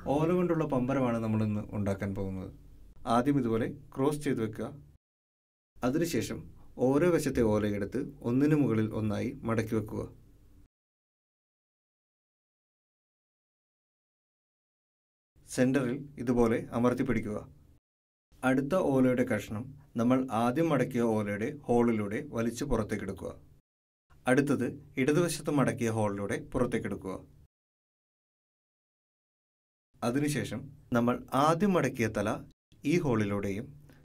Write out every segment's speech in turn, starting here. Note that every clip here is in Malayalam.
ഓല കൊണ്ടുള്ള പമ്പരമാണ് നമ്മളിന്ന് ഉണ്ടാക്കാൻ പോകുന്നത് ആദ്യം ഇതുപോലെ ക്രോസ് ചെയ്ത് വെക്കുക അതിനുശേഷം ഓരോ വശത്തെ ഓലയെടുത്ത് ഒന്നിനു മുകളിൽ ഒന്നായി മടക്കി വെക്കുക സെൻറ്ററിൽ ഇതുപോലെ അമർത്തി പിടിക്കുക അടുത്ത ഓലയുടെ കഷ്ണം നമ്മൾ ആദ്യം മടക്കിയ ഓലയുടെ ഹോളിലൂടെ വലിച്ചു പുറത്തേക്കെടുക്കുക അടുത്തത് ഇടതുവശത്ത് മടക്കിയ ഹോളിലൂടെ പുറത്തേക്കെടുക്കുക അതിനുശേഷം നമ്മൾ ആദ്യം മടക്കിയ തല ഈ ഹോളിലൂടെയും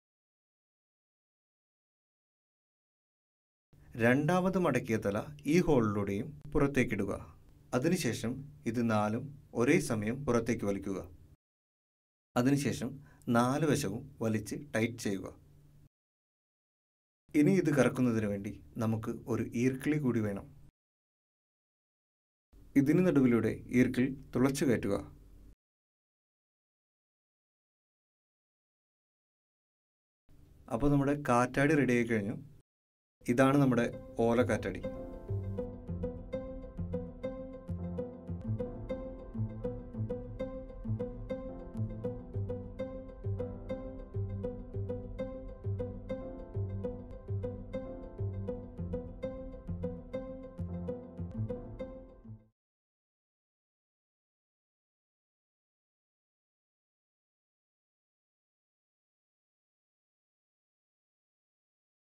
രണ്ടാമത് മടക്കിയ തല ഈ ഹോളിലൂടെയും പുറത്തേക്കിടുക അതിനുശേഷം ഇത് നാലും ഒരേ സമയം പുറത്തേക്ക് വലിക്കുക അതിനുശേഷം നാല് വശവും വലിച്ച് ടൈറ്റ് ചെയ്യുക ഇനി ഇത് കറക്കുന്നതിന് വേണ്ടി നമുക്ക് ഒരു ഈർക്കിളി കൂടി വേണം ഇതിന് നടുവിലൂടെ ഈർക്കിൾ തുളച്ചു കയറ്റുക അപ്പോൾ നമ്മുടെ കാറ്റാടി റെഡി ആയി കഴിഞ്ഞു ഇതാണ് നമ്മുടെ ഓല കാറ്റാടി